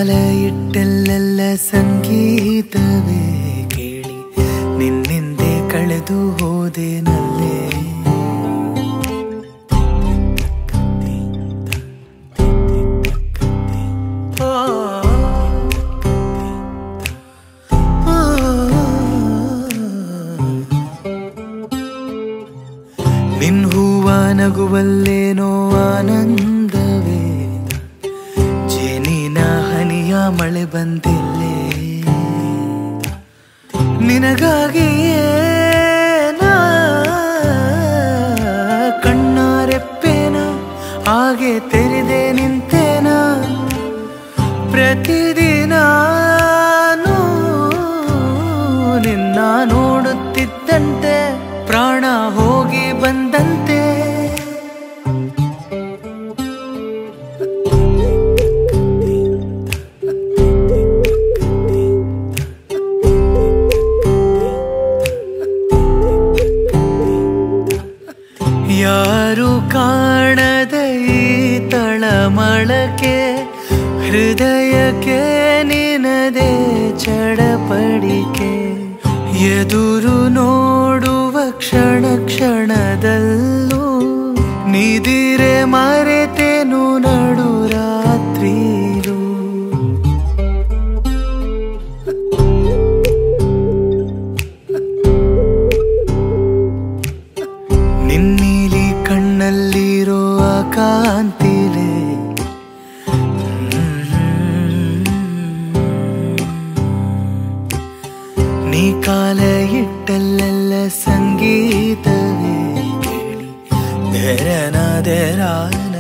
ಕಾಲ ಇಟ್ಟಲ್ಲೆಲ್ಲ ಸಂಗೀತವೇ ಕೇಳಿ ನಿನ್ನಿಂದೆ ಕಳೆದು ಹೋದೆನಲ್ಲೇ ನಿನ್ ಹೂವ ನಗುವಲ್ಲೇನೋ ಆನಂದವೇ ಜೇನಿನ ಹನಿಯ ಮಳೆ ಬಂದಿಲ್ಲೇ ನಿನಗಾಗಿಯೇ ನಾ ಕಣ್ಣಾರೆಪ್ಪೇನ ಹಾಗೆ ತೆರೆದೆ ನಿಂತೇನ ಪ್ರತಿದಿನ ನಿನ್ನ ನೋಡುತ್ತಿದ್ದಂತೆ ಪ್ರಾಣ ಹೋಗಿ ಬಂದಂತೆ ಯಾರು ಕಾಣದ ಈ ತಳಮಳಕೆ ಹೃದಯಕ್ಕೆ ನಿನದೆ ಚಡಪಡಿಕೆ ಎದುರು ನೋಡುವ ಕ್ಷಣ ಕ್ಷಣದಲ್ಲೂ ನಿದಿರೆ ಮರೆತೆನು ನಡು ರಾತ್ರಿರು ನಿನ್ನೀಲಿ ಕಣ್ಣಲ್ಲಿರೋ ಆ ಕಾಂತಿಲೆ ನೀ ಕಾಲ ಇಟ್ಟಲ್ಲೆಲ್ಲ ಸಂಗೀತವೇ ಕೇಳಿ ದೆರನ ದೆರ